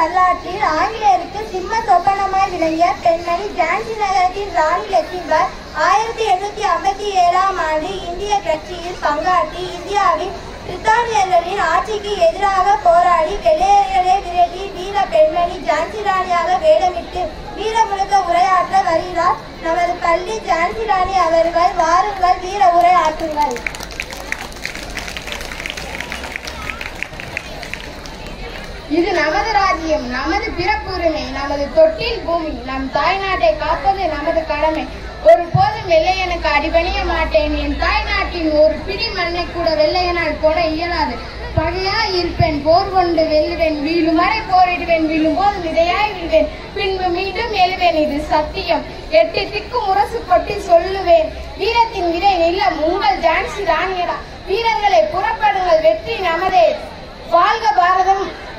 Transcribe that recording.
வரலாற்றில் ஆங்கிலேயருக்கு சிம்ம சொப்பனமாய் விளங்கிய பெண்மணி ஜான்சி நகரத்தின் ராணி லட்சுமிபாய் ஆயிரத்தி எண்ணூத்தி ஐம்பத்தி ஏழாம் ஆண்டு இந்திய கட்சியில் பங்காற்றி இந்தியாவின் பிரித்தானியர்களின் ஆட்சிக்கு எதிராக போராடி வெள்ளையர்களை விரட்டி வீர பெண்மணி ஜான்சி ராணியாக வேடமிட்டு வீர முழக்க உரையாற்ற வருகிறார் நமது பள்ளி ஜான்சி ராணி அவர்கள் வாருங்கள் வீர உரை ஆற்றுங்கள் இது நமது ராஜ்யம் நமது பிறப்புரிமை நமது தொட்டில் பூமி நம் தாய்நாட்டை காப்பது நமது கடமை ஒரு போதும் வெள்ளையனுக்கு அடிபணிய மாட்டேன் என் தாய்நாட்டின் ஒரு பிடி மண்ணை கூட வெள்ளையனால் போட இயலாது பகையா இருப்பேன் போர் கொண்டு வெல்லுவேன் வீழும் வரை போரிடுவேன் வீழும் போது விதையாய் விழுவேன் பின்பு மீண்டும் எழுவேன் இது சத்தியம் எட்டு திக்கு முரசு கொட்டி சொல்லுவேன் வீரத்தின் விதை நிலம் உங்கள் ஜான்சி ராணியடா வீரர்களை புறப்படுங்கள் வெற்றி நமதே வாழ்க பாரதம்